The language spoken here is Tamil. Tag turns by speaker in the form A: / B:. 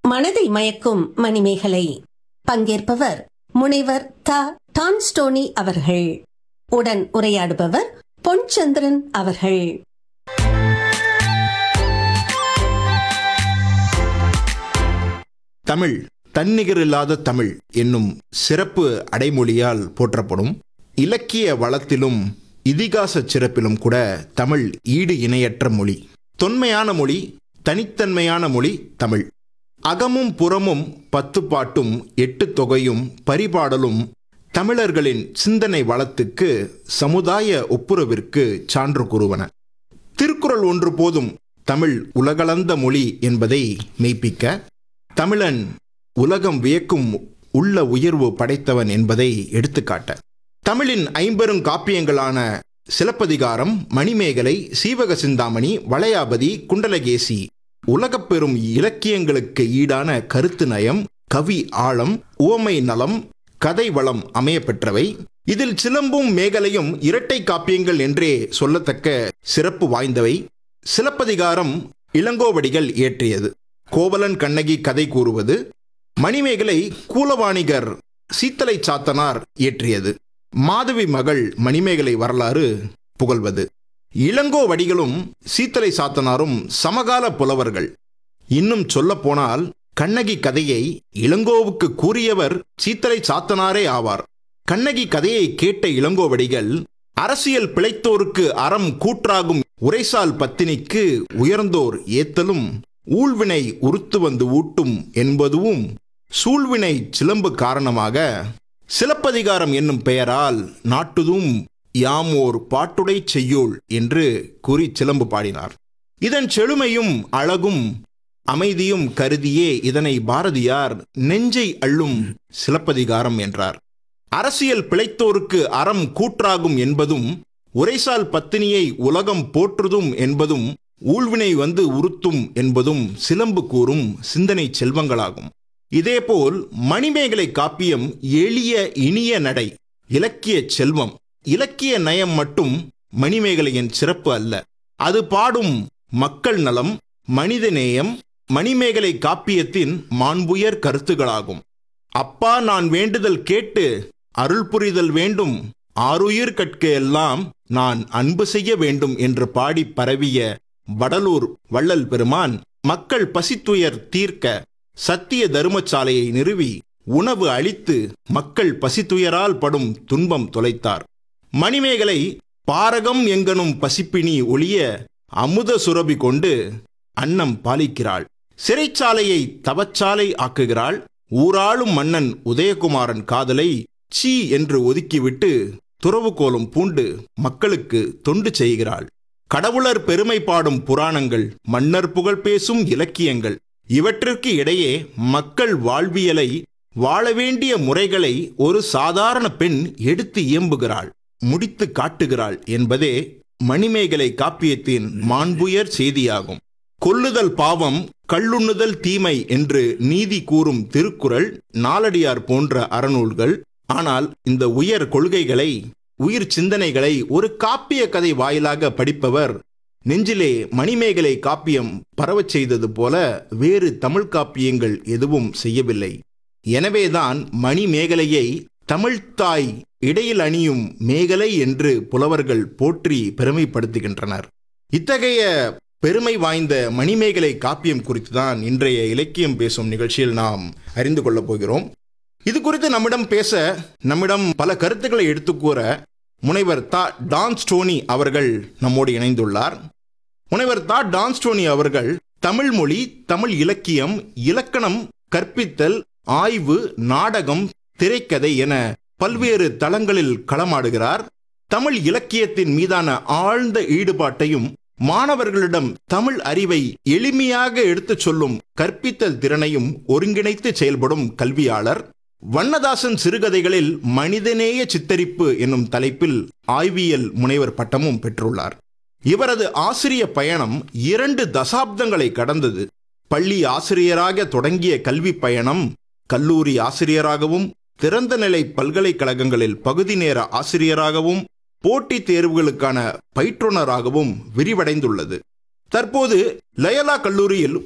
A: மனதை மயக்கும் மணிமேகலை பங்கேற்பவர் முனைவர் த டான்ஸ்டோனி அவர்கள் உடன் உரையாடுபவர் பொன்சந்திரன் அவர்கள்
B: தமிழ் தன்னிகரில்லாத தமிழ் என்னும் சிறப்பு அடைமொழியால் போற்றப்படும் இலக்கிய வளத்திலும் இதிகாச சிறப்பிலும் கூட தமிழ் ஈடு இணையற்ற மொழி தொன்மையான மொழி தனித்தன்மையான மொழி தமிழ் அகமும் புறமும் பத்து பாட்டும் எட்டு தொகையும் பரிபாடலும் தமிழர்களின் சிந்தனை வளத்துக்கு சமுதாய ஒப்புரவிற்கு சான்று கூறுவன திருக்குறள் ஒன்று போதும் தமிழ் உலகளந்த மொழி என்பதை மெய்ப்பிக்க தமிழன் உலகம் வியக்கும் உள்ள உயர்வு படைத்தவன் என்பதை எடுத்துக்காட்ட தமிழின் ஐம்பெரும் காப்பியங்களான சிலப்பதிகாரம் மணிமேகலை சீவக சிந்தாமணி வளையாபதி குண்டலகேசி உலகப் பெரும் இலக்கியங்களுக்கு ஈடான கருத்து நயம் கவி ஆழம் உவமை நலம் கதை வளம் அமைய பெற்றவை இதில் சிலம்பும் மேகலையும் இரட்டை காப்பியங்கள் என்றே சொல்லத்தக்க சிறப்பு வாய்ந்தவை சிலப்பதிகாரம் இளங்கோவடிகள் இயற்றியது கோவலன் கண்ணகி கதை கூறுவது மணிமேகலை கூலவாணிகர் சீத்தலை சாத்தனார் இயற்றியது மாதவி மகள் மணிமேகலை வரலாறு புகழ்வது இளங்கோவடிகளும் சீத்தலை சாத்தனாரும் சமகால புலவர்கள் இன்னும் சொல்லப்போனால் கண்ணகி கதையை இளங்கோவுக்கு கூறியவர் சீத்தலை சாத்தனாரே ஆவார் கண்ணகி கதையை கேட்ட இளங்கோவடிகள் அரசியல் பிழைத்தோருக்கு அறம் கூற்றாகும் உரைசால் பத்தினிக்கு உயர்ந்தோர் ஏத்தலும் ஊழ்வினை உறுத்து வந்து ஊட்டும் என்பதுவும் சூழ்வினை சிலம்பு காரணமாக சிலப்பதிகாரம் என்னும் பெயரால் நாட்டுதும் யாமோர் பாட்டுடை செய்யோள் என்று கூறி சிலம்பு பாடினார் இதன் செழுமையும் அழகும் அமைதியும் கருதியே இதனை பாரதியார் நெஞ்சை அள்ளும் சிலப்பதிகாரம் என்றார் அரசியல் பிழைத்தோருக்கு அறம் கூற்றாகும் என்பதும் உரைசால் பத்தினியை உலகம் போற்றுதும் என்பதும் ஊழ்வினை வந்து உறுத்தும் என்பதும் சிலம்பு கூறும் சிந்தனை செல்வங்களாகும் இதேபோல் மணிமேகலை காப்பியம் எளிய இனிய நடை இலக்கிய செல்வம் இலக்கிய நயம் மட்டும் மணிமேகலையின் சிறப்பு அல்ல அது பாடும் மக்கள் நலம் மனிதநேயம் மணிமேகலை காப்பியத்தின் மாண்புயர் கருத்துகளாகும் அப்பா நான் வேண்டுதல் கேட்டு அருள் புரிதல் வேண்டும் ஆருயிர் கற்க எல்லாம் நான் அன்பு செய்ய வேண்டும் என்று பாடி பரவிய வடலூர் வள்ளல் பெருமான் மக்கள் பசித்துயர் தீர்க்க சத்திய தருமசாலையை நிறுவி உணவு அளித்து மக்கள் பசித்துயரால் படும் துன்பம் தொலைத்தார் மணிமேகலை பாரகம் எங்கனும் பசிப்பினி ஒளிய அமுத சுரபி கொண்டு அன்னம் பாலிக்கிறாள் சிறைச்சாலையை தவச்சாலை ஆக்குகிறாள் ஊராளும் மன்னன் உதயகுமாரன் காதலை சீ என்று ஒதுக்கிவிட்டு துறவுகோலம் பூண்டு மக்களுக்கு தொண்டு செய்கிறாள் கடவுளர் பெருமை பாடும் புராணங்கள் மன்னர் புகழ் பேசும் இலக்கியங்கள் இவற்றிற்கு இடையே மக்கள் வாழ்வியலை வாழ வேண்டிய முறைகளை ஒரு சாதாரண பெண் எடுத்து இயம்புகிறாள் முடித்து காட்டுகிறாள் என்பதே மணிமேகலை காப்பியத்தின் மாண்புயர் செய்தியாகும் கொல்லுதல் பாவம் கள்ளுண்ணுதல் தீமை என்று நீதி கூறும் திருக்குறள் நாலடியார் போன்ற அறநூல்கள் ஆனால் இந்த உயர் கொள்கைகளை உயிர் சிந்தனைகளை ஒரு காப்பிய கதை வாயிலாக படிப்பவர் நெஞ்சிலே மணிமேகலை காப்பியம் பரவச் செய்தது போல வேறு தமிழ் காப்பியங்கள் எதுவும் செய்யவில்லை எனவேதான் மணிமேகலையை தமிழ்த்தாய் இடையில் அணியும் மேகலை என்று புலவர்கள் போற்றி பெருமைப்படுத்துகின்றனர் இத்தகைய பெருமை வாய்ந்த மணிமேகலை காப்பியம் குறித்து தான் இன்றைய இலக்கியம் பேசும் நிகழ்ச்சியில் நாம் அறிந்து கொள்ளப் போகிறோம் இது குறித்து நம்மிடம் பேச நம்மிடம் பல கருத்துக்களை எடுத்துக்கூற முனைவர் தா டான் ஸ்டோனி அவர்கள் நம்மோடு இணைந்துள்ளார் முனைவர் தா டான் ஸ்டோனி அவர்கள் தமிழ் மொழி தமிழ் இலக்கியம் இலக்கணம் கற்பித்தல் ஆய்வு நாடகம் திரைக்கதை என பல்வேறு தளங்களில் களமாடுகிறார் தமிழ் இலக்கியத்தின் மீதான ஆழ்ந்த ஈடுபாட்டையும் மாணவர்களிடம் தமிழ் அறிவை எளிமையாக எடுத்துச் சொல்லும் கற்பித்தல் திறனையும் ஒருங்கிணைத்து செயல்படும் கல்வியாளர் வண்ணதாசன் சிறுகதைகளில் மனிதநேய சித்தரிப்பு என்னும் தலைப்பில் ஆய்வியல் முனைவர் பட்டமும் பெற்றுள்ளார் இவரது ஆசிரிய பயணம் இரண்டு தசாப்தங்களை கடந்தது பள்ளி ஆசிரியராக தொடங்கிய கல்வி பயணம் கல்லூரி ஆசிரியராகவும் திறந்த நிலை பல்கலைக்கழகங்களில் பகுதி நேர ஆசிரியராகவும் போட்டித் தேர்வுகளுக்கான பயிற்றுனராகவும் விரிவடைந்துள்ளது தற்போது லயலா கல்லூரியில்